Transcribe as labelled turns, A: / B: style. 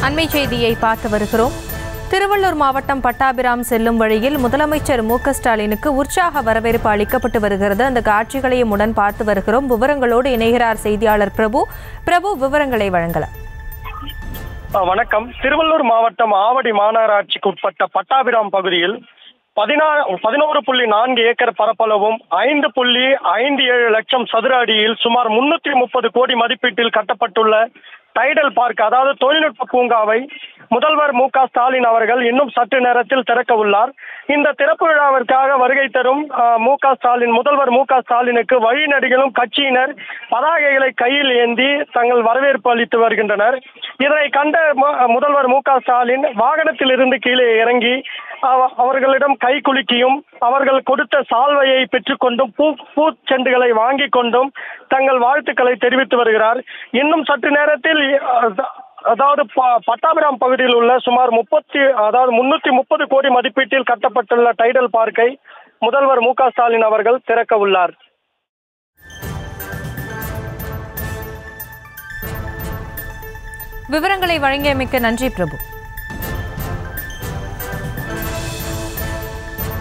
A: அண்மை செய்தியை பார்த்து வருகிறோம் திருவள்ளூர் மாவட்டம் பட்டாபிராம் செல்லும் வழியில் முதலமைச்சர் மு க ஸ்டாலினுக்கு உற்சாக வரவேற்பு அளிக்கப்பட்டு வருகிறது அந்த காட்சிகளையும் உடன் பார்த்து வருகிறோம் விவரங்களோடு இணைகிறார் செய்தியாளர் பிரபு பிரபு விவரங்களை வழங்கலாம்
B: அஹ் வணக்கம் திருவள்ளூர் மாவட்டம் ஆவடி மாநகராட்சிக்கு உட்பட்ட பட்டாபிராம் பகுதியில் பதினாறு பதினோரு புள்ளி நான்கு ஏக்கர் பரப்பளவும் ஐந்து புள்ளி ஐந்து ஏழு லட்சம் சதுர அடியில் சுமார் முன்னூற்றி முப்பது கோடி மதிப்பீட்டில் கட்டப்பட்டுள்ள டைடல் பார்க் அதாவது தொழில்நுட்ப பூங்காவை முதல்வர் மு க ஸ்டாலின் அவர்கள் இன்னும் சற்று நேரத்தில் திறக்க உள்ளார் இந்த திறப்பு விழாவிற்காக வருகை தரும் அஹ், மு க ஸ்டாலின் முதல்வர் மு க ஸ்டாலினுக்கு வழிநடிகளும் கட்சியினர் பதாகைகளை கையில் ஏந்தி தங்கள் வரவேற்பு அளித்து வருகின்றனர் இதனை கண்ட மு- முதல்வர் மு க ஸ்டாலின் வாகனத்தில் இருந்து கீழே இறங்கி அவ- அவர்களிடம் கை குலுக்கியும் அவர்கள் கொடுத்த சால்வையை பெற்றுக்கொண்டும் பூ பூச்செண்டுகளை வாங்கி கொண்டும் தங்கள் வாழ்த்துக்களை தெரிவித்து வருகிறார் இன்னும் சற்று நேரத்தில் அஹ், அதாவது ப- பட்டாபிராம் பகுதியில் உள்ள சுமார் முப்பத்தி அதாவது முன்னூத்தி முப்பது கோடி மதிப்பீட்டில் கட்டப்பட்டுள்ள டைடல் பார்க்கை முதல்வர் மு க ஸ்டாலின் அவர்கள் திறக்க உள்ளார்
A: விவரங்களை வழங்கியமைக்க நன்றி பிரபு